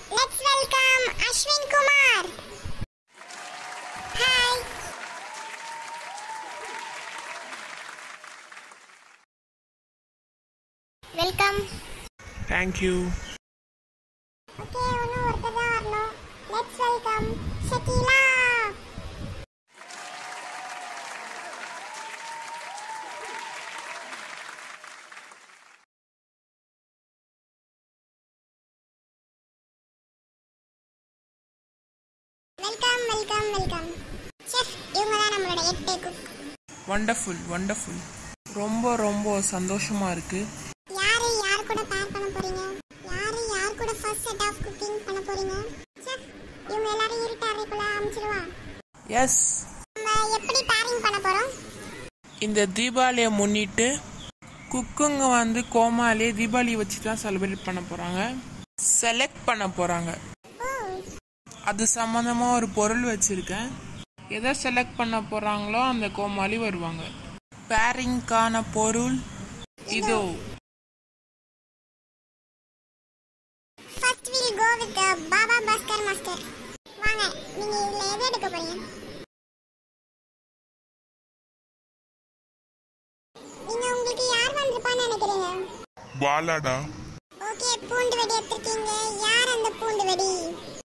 let's welcome Ashwin Kumar hi welcome thank you okay இன்னும் ஒருத்தர் தான் வரணும் let's welcome Shakeela welcome welcome welcome chef இவங்க தான் நம்மளோட எட்டு குக் வண்டர்ஃபுல் வண்டர்ஃபுல் ரொம்ப ரொம்ப சந்தோஷமா இருக்கு யாரு யார் கூட பேர் பண்ண போறீங்க யாரு யார் கூட ஃபர்ஸ்ட் செட் ஆஃப் குக்கிங் பண்ண போறீங்க செஃப் இவங்க எல்லாரும் இருட்டு அறைக்குள்ள அனுப்பிச்சிடுவா எஸ் நம்ம எப்படி பேரிங் பண்ண போறோம் இந்த தீபாவளியை முன்னிட்டு குக்குங்க வந்து கோமாலே தீபாவளி வச்சு தான் செலிப்ரேட் பண்ண போகிறாங்க செலக்ட் பண்ண போகிறாங்க ஓ அது சம்மந்தமாக ஒரு பொருள் வச்சுருக்கேன் எதை செலக்ட் பண்ண போகிறாங்களோ அந்த கோமாளி வருவாங்க பேரிங்க்கான பொருள் இதோ first will go with Baba Bhaskar master வாங்க நீங்க இதுல எது எடுக்க போறீங்க நீங்க உங்களுக்கு யார் வந்திருப்பான்னு நினைக்கிறீங்க பாலாடா ஓகே பூண்டு வெடி எடுத்திருக்கீங்க யார் அந்த பூண்டு வெடி